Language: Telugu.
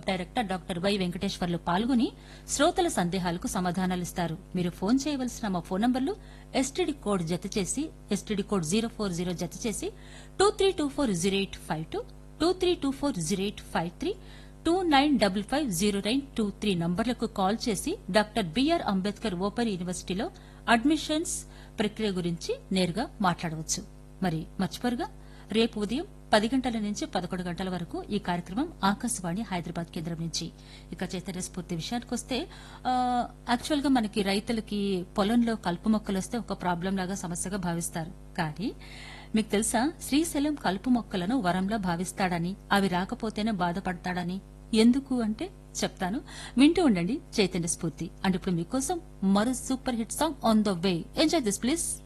డైరెక్టర్ డాక్టర్ వై వెంకటేశ్వర్లు పాల్గొని శ్రోతల సందేహాలకు సమాధానాలిస్తారు మీరు ఫోన్ చేయవలసిన మా ఫోన్ నంబర్లు ఎస్టీడీ కోడ్ జత చేసి STD code zero four zero జత చేసి two three two four zero eight five two two three two four zero eight five three two nine double five zero nine two three నంబర్లకు కాల్ చేసి డాక్టర్ బిఆర్ అంబేద్కర్ ఓపెన్ యూనివర్సిటీలో అడ్మిషన్స్ ప్రక్రియ గురించి నేరుగా మాట్లాడవచ్చు మరి మర్చిపోరుగా రేపు ఉదయం పది గంటల నుంచి పదకొండు గంటల వరకు ఈ కార్యక్రమం ఆకాశవాణి హైదరాబాద్ కేంద్రం నుంచి ఇక చైతన్య స్ఫూర్తి విషయానికి వస్తే యాక్చువల్ గా మనకి రైతులకి పొలంలో కలుపు మొక్కలు వస్తే ఒక ప్రాబ్లం లాగా సమస్యగా భావిస్తారు కానీ మీకు తెలుసా శ్రీశైలం కలుపు మొక్కలను వరంలా భావిస్తాడని అవి రాకపోతేనే బాధపడతాడని ఎందుకు అంటే చెప్తాను వింటూ ఉండండి చైతన్య స్ఫూర్తి అండ్ ఇప్పుడు మీకోసం మరో super hit song on the way enjoy this please